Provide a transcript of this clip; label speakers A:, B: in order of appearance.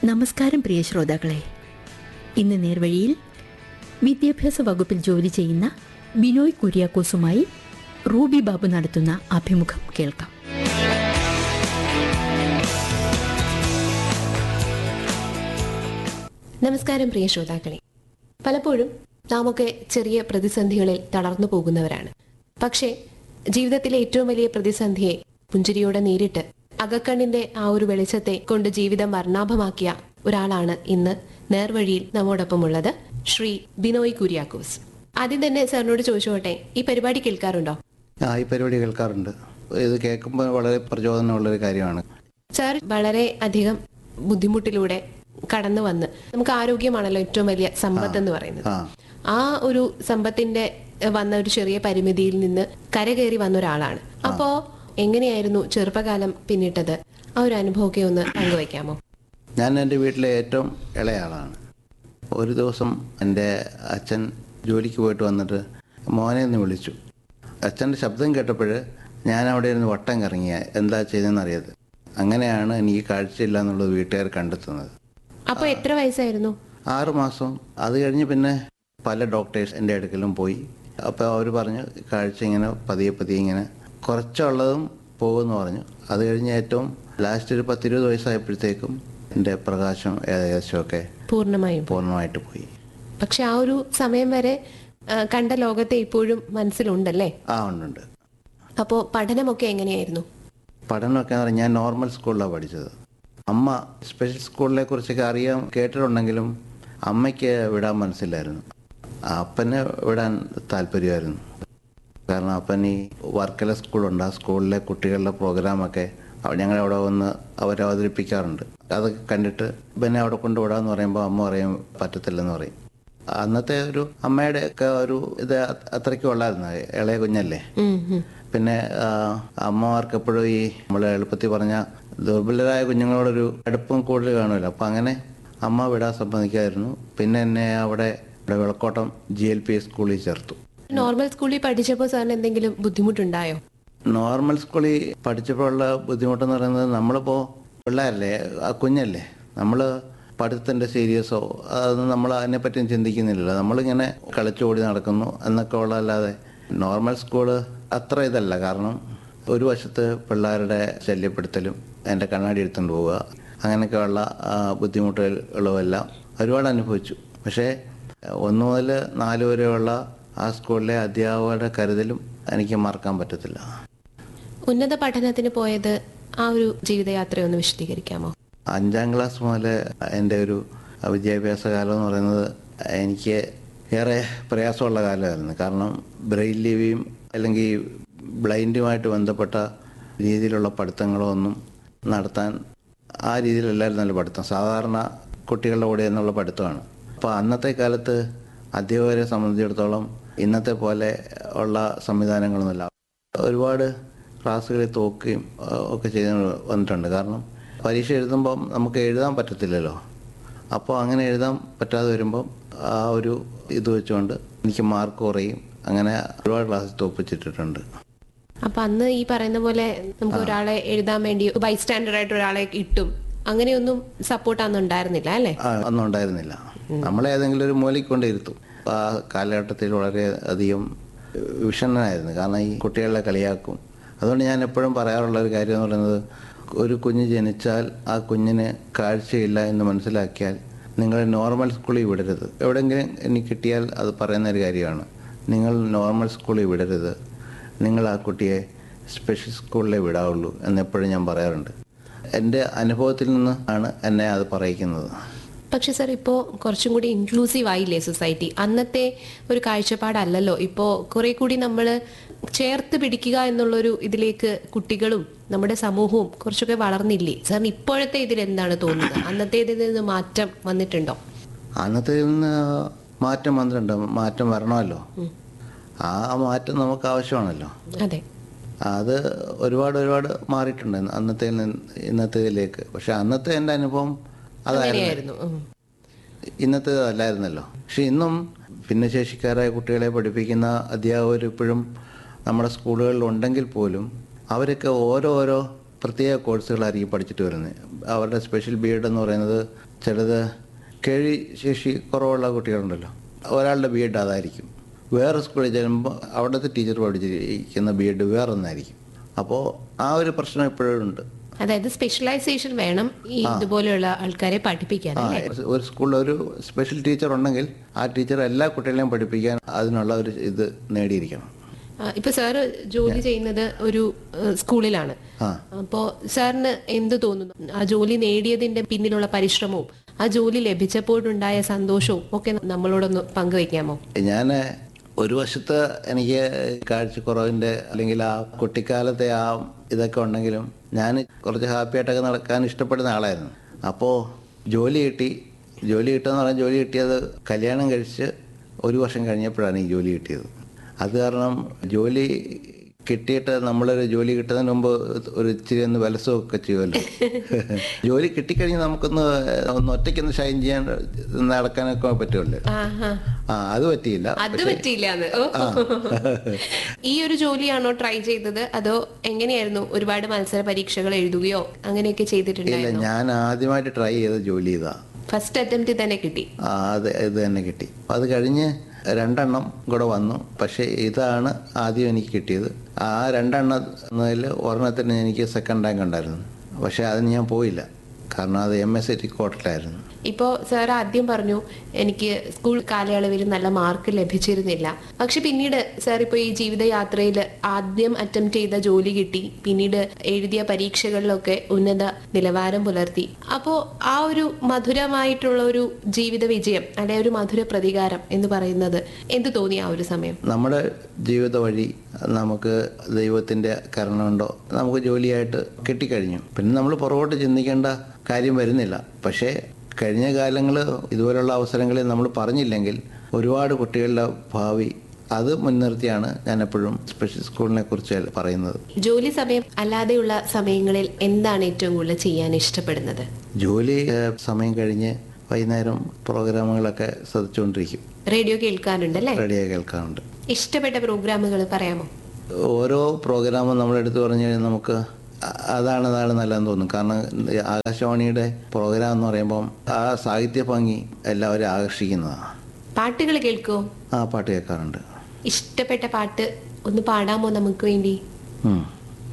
A: നമസ്കാരം പ്രിയ ശ്രോതാക്കളെ ഇന്ന് നേർവഴിയിൽ വിദ്യാഭ്യാസ വകുപ്പിൽ ജോലി ചെയ്യുന്ന ബിനോയ് കുര്യാക്കോസുമായി റൂബി ബാബു നടത്തുന്ന അഭിമുഖം കേൾക്കാം
B: നമസ്കാരം പ്രിയ ശ്രോതാക്കളെ പലപ്പോഴും നാമൊക്കെ ചെറിയ പ്രതിസന്ധികളിൽ തളർന്നു പോകുന്നവരാണ് പക്ഷേ ജീവിതത്തിലെ ഏറ്റവും വലിയ പ്രതിസന്ധിയെ പുഞ്ചിരിയോടെ നേരിട്ട് അകക്കണ്ണിന്റെ ആ ഒരു വെളിച്ചത്തെ കൊണ്ട് ജീവിതം വർണ്ണാഭമാക്കിയ ഒരാളാണ് ഇന്ന് നേർവഴിയിൽ നമ്മോടൊപ്പമുള്ളത് ശ്രീ ബിനോയ് കുര്യാക്കോസ് ആദ്യം തന്നെ സാറിനോട് ചോദിച്ചോട്ടെ ഈ പരിപാടി കേൾക്കാറുണ്ടോ
C: ആ ഈ പരിപാടി കേൾക്കാറുണ്ട് ഇത് കേൾക്കുമ്പോൾ വളരെ പ്രചോദനമുള്ളൊരു കാര്യമാണ്
B: സാർ വളരെ അധികം ബുദ്ധിമുട്ടിലൂടെ കടന്നു വന്ന് നമുക്ക് ആരോഗ്യമാണല്ലോ ഏറ്റവും വലിയ സമ്പത്ത് എന്ന് പറയുന്നത്
C: ആ
B: ആ ഒരു സമ്പത്തിന്റെ എഹ്, വന്ന ഒരു ചെറിയ പരിമിതിയിൽ നിന്ന് കരകയറി വന്ന ഒരാളാണ് അപ്പോ എങ്ങനെയായിരുന്നു ചെറുപ്പകാലം പിന്നിട്ടത് ആ ഒരു അനുഭവമൊക്കെ ഒന്ന് പങ്കുവയ്ക്കാമോ
C: ഞാൻ എൻ്റെ വീട്ടിലെ ഏറ്റവും ഇളയാളാണ് ഒരു ദിവസം എൻ്റെ അച്ഛൻ ജോലിക്ക് പോയിട്ട് വന്നിട്ട് മോനെ എന്ന് വിളിച്ചു അച്ഛൻ്റെ ശബ്ദം കേട്ടപ്പോൾ ഞാൻ അവിടെ ഇരുന്ന് വട്ടം കറങ്ങിയ എന്താ ചെയ്തതെന്ന് അറിയാതെ അങ്ങനെയാണ് എനിക്ക് കാഴ്ചയില്ല എന്നുള്ളത് വീട്ടുകാർ കണ്ടെത്തുന്നത്
B: അപ്പൊ എത്ര വയസ്സായിരുന്നു
C: ആറ് മാസം അത് കഴിഞ്ഞ് പിന്നെ പല ഡോക്ടേഴ്സ് എൻ്റെ അടുക്കലും പോയി അപ്പോൾ അവർ പറഞ്ഞു കാഴ്ച ഇങ്ങനെ പതിയെ പതിയെ ഇങ്ങനെ കുറച്ചുള്ളതും പോകുമെന്ന് പറഞ്ഞു അത് കഴിഞ്ഞ് ഏറ്റവും ലാസ്റ്റ് ഒരു പത്തിരുപത് വയസ്സായപ്പോഴത്തേക്കും എൻ്റെ പ്രകാശം ഏകദേശമൊക്കെ
B: പൂർണ്ണമായും
C: പൂർണ്ണമായിട്ട് പോയി
B: പക്ഷെ ആ ഒരു സമയം വരെ ആ, കണ്ട ലോകത്തെ ഇപ്പോഴും മനസ്സിലുണ്ടല്ലേ
C: ആ ഉണ്ടുണ്ട്
B: അപ്പോ പഠനമൊക്കെ എങ്ങനെയായിരുന്നു
C: പഠനമൊക്കെ എന്ന് പറഞ്ഞാൽ ഞാൻ നോർമൽ സ്കൂളിലാണ് പഠിച്ചത് അമ്മ സ്പെഷ്യൽ സ്കൂളിനെ കുറിച്ചൊക്കെ അറിയാൻ കേട്ടിട്ടുണ്ടെങ്കിലും അമ്മയ്ക്ക് വിടാൻ മനസ്സിലായിരുന്നു അപ്പന് വിടാൻ താല്പര്യമായിരുന്നു കാരണം അപ്പൻ ഈ വർക്കല സ്കൂളുണ്ട് ആ സ്കൂളിലെ കുട്ടികളുടെ പ്രോഗ്രാമൊക്കെ ഞങ്ങളെ അവിടെ വന്ന് അവർ അവതരിപ്പിക്കാറുണ്ട് അതൊക്കെ കണ്ടിട്ട് പിന്നെ അവിടെ കൊണ്ടുവിടാന്ന് പറയുമ്പോൾ അമ്മ പറയും പറ്റത്തില്ലെന്ന് പറയും അന്നത്തെ ഒരു അമ്മയുടെ ഒക്കെ ഒരു ഇത് അത്രയ്ക്കും ഉള്ളായിരുന്നു ഇളയ കുഞ്ഞല്ലേ
B: ഉം, ഉം.
C: പിന്നെ ആ, അമ്മമാർക്ക് എപ്പോഴും ഈ നമ്മൾ എളുപ്പത്തിൽ പറഞ്ഞ ദുർബലരായ കുഞ്ഞുങ്ങളോടൊരു അടുപ്പം കൂടുതൽ കാണുമല്ലോ അപ്പം അങ്ങനെ അമ്മ വിടാൻ സമ്മതിക്കായിരുന്നു പിന്നെ എന്നെ അവിടെ ഇവിടെ വിളക്കോട്ടം ജി എൽ പി സ്കൂളിൽ ചേർത്തു
B: നോർമൽ സ്കൂളിൽ പഠിച്ചപ്പോൾ സാറിന് എന്തെങ്കിലും ബുദ്ധിമുട്ടുണ്ടായോ
C: നോർമൽ സ്കൂളിൽ പഠിച്ചപ്പോഴുള്ള ബുദ്ധിമുട്ടെന്ന് പറയുന്നത് നമ്മളിപ്പോൾ പിള്ളേരല്ലേ ആ കുഞ്ഞല്ലേ നമ്മൾ പഠിത്തത്തിൻ്റെ സീരിയസോ അതൊന്നും നമ്മൾ അതിനെപ്പറ്റിയും ചിന്തിക്കുന്നില്ലല്ലോ നമ്മളിങ്ങനെ കളിച്ചോടി നടക്കുന്നു എന്നൊക്കെ ഉള്ളതല്ലാതെ നോർമൽ സ്കൂള് അത്ര ഇതല്ല കാരണം ഒരു വശത്ത് പിള്ളേരുടെ ശല്യപ്പെടുത്തലും എൻ്റെ കണ്ണാടി എടുത്തുകൊണ്ട് പോവുക അങ്ങനെയൊക്കെയുള്ള ആ, ബുദ്ധിമുട്ടുകളുമെല്ലാം ഒരുപാട് അനുഭവിച്ചു പക്ഷേ ഒന്ന് മുതൽ നാല് വരെയുള്ള ആ സ്കൂളിലെ അധ്യാപകരുടെ കരുതലും എനിക്ക് മറക്കാൻ പറ്റത്തില്ല
B: ഉന്നത പഠനത്തിന് പോയത് ആ ഒരു ജീവിതയാത്രയൊന്ന് വിശദീകരിക്കാമോ
C: അഞ്ചാം ക്ലാസ് മുതൽ എൻ്റെ ഒരു വിദ്യാഭ്യാസ കാലം എന്ന് പറയുന്നത് എനിക്ക് ഏറെ പ്രയാസമുള്ള കാലമായിരുന്നു കാരണം ബ്രെയിൻ ലിവിയും അല്ലെങ്കിൽ ബ്ലൈൻഡുമായിട്ട് ബന്ധപ്പെട്ട രീതിയിലുള്ള പഠിത്തങ്ങളോ ഒന്നും നടത്താൻ ആ രീതിയിലല്ലായിരുന്നല്ലോ പഠിത്തം സാധാരണ കുട്ടികളുടെ കൂടെ എന്നുള്ള പഠിത്തമാണ് അപ്പോൾ അന്നത്തെ കാലത്ത് അധ്യാപകരെ സംബന്ധിച്ചിടത്തോളം ഇന്നത്തെ പോലെ ഉള്ള സംവിധാനങ്ങളൊന്നുമില്ല ഒരുപാട് ക്ലാസ്സുകളിൽ തോക്കുകയും ആ, ഒക്കെ ചെയ്ത് വന്നിട്ടുണ്ട് കാരണം പരീക്ഷ എഴുതുമ്പം നമുക്ക് എഴുതാൻ പറ്റത്തില്ലല്ലോ അപ്പോൾ അങ്ങനെ എഴുതാൻ പറ്റാതെ വരുമ്പം ആ ഒരു ഇത് വെച്ചുകൊണ്ട് എനിക്ക് മാർക്ക് കുറയും അങ്ങനെ ഒരുപാട് ക്ലാസ്സിൽ തോപ്പിച്ചിട്ടിട്ടുണ്ട്
B: അപ്പൊ അന്ന് ഈ പറയുന്ന പോലെ നമുക്ക് ഒരാളെ എഴുതാൻ വേണ്ടി ബൈസ്റ്റാൻഡർ ആയിട്ട് ഒരാളെ ഇട്ടും അങ്ങനെയൊന്നും സപ്പോർട്ട് അന്ന് ഉണ്ടായിരുന്നില്ല അല്ലേ
C: ആ, ഒന്നും ഉണ്ടായിരുന്നില്ല നമ്മളെ ഏതെങ്കിലും ഒരു മൂലയ്ക്ക് കൊണ്ട് ഇരുത്തും ആ കാലഘട്ടത്തിൽ വളരെ അധികം വിഷണ്ണനായിരുന്നു കാരണം ഈ കുട്ടികളെ കളിയാക്കും അതുകൊണ്ട് ഞാൻ എപ്പോഴും പറയാറുള്ള ഒരു കാര്യം എന്ന് പറയുന്നത് ഒരു കുഞ്ഞ് ജനിച്ചാൽ ആ കുഞ്ഞിന് കാഴ്ചയില്ല എന്ന് മനസ്സിലാക്കിയാൽ നിങ്ങൾ നോർമൽ സ്കൂളിൽ വിടരുത് എവിടെയെങ്കിലും എനിക്ക് കിട്ടിയാൽ അത് പറയുന്ന ഒരു കാര്യമാണ് നിങ്ങൾ നോർമൽ സ്കൂളിൽ വിടരുത് നിങ്ങൾ ആ കുട്ടിയെ സ്പെഷ്യൽ സ്കൂളിലേ വിടാവുള്ളൂ എന്നെപ്പോഴും ഞാൻ പറയാറുണ്ട് എൻ്റെ അനുഭവത്തിൽ നിന്ന് ആണ് എന്നെ അത് പറയിക്കുന്നത്
B: പക്ഷെ സർ ഇപ്പോൾ കുറച്ചും കൂടി ഇൻക്ലൂസീവ് ആയില്ലേ സൊസൈറ്റി അന്നത്തെ ഒരു കാഴ്ചപ്പാടല്ലല്ലോ ഇപ്പോൾ കുറെ കൂടി നമ്മൾ ചേർത്ത് പിടിക്കുക എന്നുള്ളൊരു ഇതിലേക്ക് കുട്ടികളും നമ്മുടെ സമൂഹവും കുറച്ചൊക്കെ വളർന്നില്ലേ സാറിന് ഇപ്പോഴത്തെ ഇതിൽ എന്താണ് തോന്നുന്നത് അന്നത്തെ ഇതിൽ നിന്ന് മാറ്റം വന്നിട്ടുണ്ടോ
C: അന്നത്തെ നിന്ന് മാറ്റം വന്നിട്ടുണ്ട് മാറ്റം വരണമല്ലോ ആ മാറ്റം നമുക്ക് ആവശ്യമാണല്ലോ
B: അതെ
C: അത് ഒരുപാട് ഒരുപാട് മാറിയിട്ടുണ്ട് അന്നത്തെ ഇന്നത്തേതിലേക്ക് പക്ഷെ അന്നത്തെ എൻ്റെ അനുഭവം അതായിരുന്നു
B: അങ്ങനെയായിരുന്നു ഉം.
C: ഇന്നത്തെ അല്ലായിരുന്നല്ലോ പക്ഷെ ഇന്നും ഭിന്നശേഷിക്കാരായ കുട്ടികളെ പഠിപ്പിക്കുന്ന അധ്യാപകർ ഇപ്പോഴും നമ്മുടെ സ്കൂളുകളിൽ ഉണ്ടെങ്കിൽ പോലും അവരൊക്കെ ഓരോ ഓരോ പ്രത്യേക കോഴ്സുകളായിരിക്കും പഠിച്ചിട്ട് വരുന്നത് അവരുടെ സ്പെഷ്യൽ ബി എഡ് എന്ന് പറയുന്നത് ചിലത് കേൾവി ശേഷി കുറവുള്ള കുട്ടികളുണ്ടല്ലോ ഒരാളുടെ ബി എഡ് അതായിരിക്കും വേറെ സ്കൂളിൽ ചെല്ലുമ്പോൾ അവിടുത്തെ ടീച്ചർ പഠിച്ചിരിക്കുന്ന ബി എഡ് വേറൊന്നായിരിക്കും അപ്പോൾ ആ ഒരു പ്രശ്നം ഇപ്പോഴും ഉണ്ട്
B: അതായത് സ്പെഷ്യലൈസേഷൻ വേണം ഈ ഇതുപോലെയുള്ള ആൾക്കാരെ പഠിപ്പിക്കാൻ
C: ആ ഒരു സ്കൂളിൽ ഒരു സ്പെഷ്യൽ ടീച്ചർ ഉണ്ടെങ്കിൽ ആ ടീച്ചർ എല്ലാ കുട്ടികളെയും പഠിപ്പിക്കാൻ അതിനുള്ള ഒരു ഇത് നേടിയിരിക്കണം
B: ആ, ഇപ്പൊ സാറ് ജോലി ചെയ്യുന്നത് ഒരു ഏഹ്, സ്കൂളിലാണ്
C: ആ.
B: അപ്പോ സാറിന് എന്ത് തോന്നുന്നു ആ ജോലി നേടിയതിന്റെ പിന്നിലുള്ള പരിശ്രമവും ആ ജോലി ലഭിച്ചപ്പോഴുണ്ടായ സന്തോഷവും ഒക്കെ നമ്മളോടൊന്ന് പങ്കുവെക്കാമോ
C: ഞാൻ ഒരു വശത്ത് എനിക്ക് കാഴ്ചക്കുറവിൻ്റെ അല്ലെങ്കിൽ ആ കുട്ടിക്കാലത്തെ ആ ഇതൊക്കെ ഉണ്ടെങ്കിലും ഞാൻ കുറച്ച് ഹാപ്പി ആയിട്ടൊക്കെ നടക്കാൻ ഇഷ്ടപ്പെടുന്ന ആളായിരുന്നു അപ്പോൾ ജോലി കിട്ടി ജോലി കിട്ടുമെന്ന് പറഞ്ഞാൽ ജോലി കിട്ടിയത് കല്യാണം കഴിച്ച് ഒരു വർഷം കഴിഞ്ഞപ്പോഴാണ് ഈ ജോലി കിട്ടിയത് അത് കാരണം ജോലി കിട്ടിയിട്ട് നമ്മളൊരു ജോലി കിട്ടുന്നതിന് മുമ്പ് ഒരു ഇച്ചിരി ഒന്ന് വിലസമൊക്കെ ചെയ്യുമല്ലോ ജോലി കിട്ടിക്കഴിഞ്ഞ് നമുക്കൊന്ന് ഒന്ന് ഒറ്റയ്ക്കൊന്ന് ഷൈൻ ചെയ്യാൻ നടക്കാനൊക്കെ പറ്റുമല്ലോ
B: ആഹാ.
C: ആ അത് പറ്റിയില്ല
B: അത് പറ്റിയില്ല അത് ഓ. ഈ ഒരു ജോലിയാണോ ട്രൈ ചെയ്തത് അതോ എങ്ങനെയായിരുന്നു ഒരുപാട് മത്സര പരീക്ഷകൾ എഴുതുകയോ അങ്ങനെയൊക്കെ
C: ഇല്ല
B: ചെയ്തിട്ടുണ്ടായിരുന്നു
C: ഞാൻ ആദ്യമായിട്ട് ട്രൈ ചെയ്ത ജോലി ഇതാ
B: ഫസ്റ്റ് അറ്റംപ്റ്റ് തന്നെ കിട്ടി
C: ആ, അത് ഇത് തന്നെ കിട്ടി അത് കഴിഞ്ഞ് രണ്ടെണ്ണം കൂടെ വന്നു പക്ഷേ ഇതാണ് ആദ്യം എനിക്ക് കിട്ടിയത് ആ രണ്ടെണ്ണത്തിൽ ഒരെണ്ണത്തിന് എനിക്ക് സെക്കൻഡ് റാങ്ക് ഉണ്ടായിരുന്നു പക്ഷേ അതിന് ഞാൻ പോയില്ല കാരണം അത് എം എസ് സി കോട്ടയിലായിരുന്നു
B: ഇപ്പോ സാർ ആദ്യം പറഞ്ഞു എനിക്ക് സ്കൂൾ കാലയളവിൽ നല്ല മാർക്ക് ലഭിച്ചിരുന്നില്ല പക്ഷെ പിന്നീട് സാർ ഇപ്പോൾ ഈ ജീവിതയാത്രയിൽ ആദ്യം അറ്റംപ്റ്റ് ചെയ്ത ജോലി കിട്ടി പിന്നീട് എഴുതിയ പരീക്ഷകളിലൊക്കെ ഉന്നത നിലവാരം പുലർത്തി അപ്പോൾ ആ ഒരു മധുരമായിട്ടുള്ള ഒരു ജീവിത വിജയം അല്ലെ ഒരു മധുര പ്രതികാരം എന്ന് പറയുന്നത് എന്ത് തോന്നി ആ ഒരു സമയം
C: നമ്മുടെ ജീവിത വഴി നമുക്ക് ദൈവത്തിൻ്റെ കരുണ നമുക്ക് ജോലിയായിട്ട് കിട്ടിക്കഴിഞ്ഞു പിന്നെ നമ്മൾ പുറകോട്ട് ചിന്തിക്കേണ്ട കാര്യം വരുന്നില്ല പക്ഷേ കഴിഞ്ഞ കാലങ്ങൾ ഇതുപോലുള്ള അവസരങ്ങളിൽ നമ്മൾ പറഞ്ഞില്ലെങ്കിൽ ഒരുപാട് കുട്ടികളുടെ ഭാവി അത് മുൻനിർത്തിയാണ് ഞാൻ എപ്പോഴും സ്പെഷ്യൽ സ്കൂളിനെ കുറിച്ച് പറയുന്നത്
B: ജോലി സമയം അല്ലാതെയുള്ള സമയങ്ങളിൽ എന്താണ് ഏറ്റവും കൂടുതൽ ചെയ്യാൻ ഇഷ്ടപ്പെടുന്നത്
C: ജോലി ഏഹ്, സമയം കഴിഞ്ഞ് വൈകുന്നേരം പ്രോഗ്രാമുകളൊക്കെ ശ്രദ്ധിച്ചുകൊണ്ടിരിക്കും
B: റേഡിയോ കേൾക്കാറുണ്ടല്ലേ
C: റേഡിയോ കേൾക്കാറുണ്ട്
B: ഇഷ്ടപ്പെട്ട പ്രോഗ്രാമുകൾ പറയാമോ
C: ഓരോ പ്രോഗ്രാമും നമ്മളെടുത്ത് പറഞ്ഞു കഴിഞ്ഞാൽ നമുക്ക് അ- അതാണ് അതാണ് നല്ലതെന്ന് തോന്നും കാരണം ഈ ആകാശവാണിയുടെ പ്രോഗ്രാം എന്ന് പറയുമ്പം ആ സാഹിത്യ ഭംഗി എല്ലാവരും ആകർഷിക്കുന്നതാണ്
B: പാട്ടുകൾ കേൾക്കോ
C: ആ പാട്ട് കേൾക്കാറുണ്ട്
B: ഇഷ്ടപ്പെട്ട പാട്ട് ഒന്ന് പാടാമോ നമുക്ക് വേണ്ടി
C: ഉം.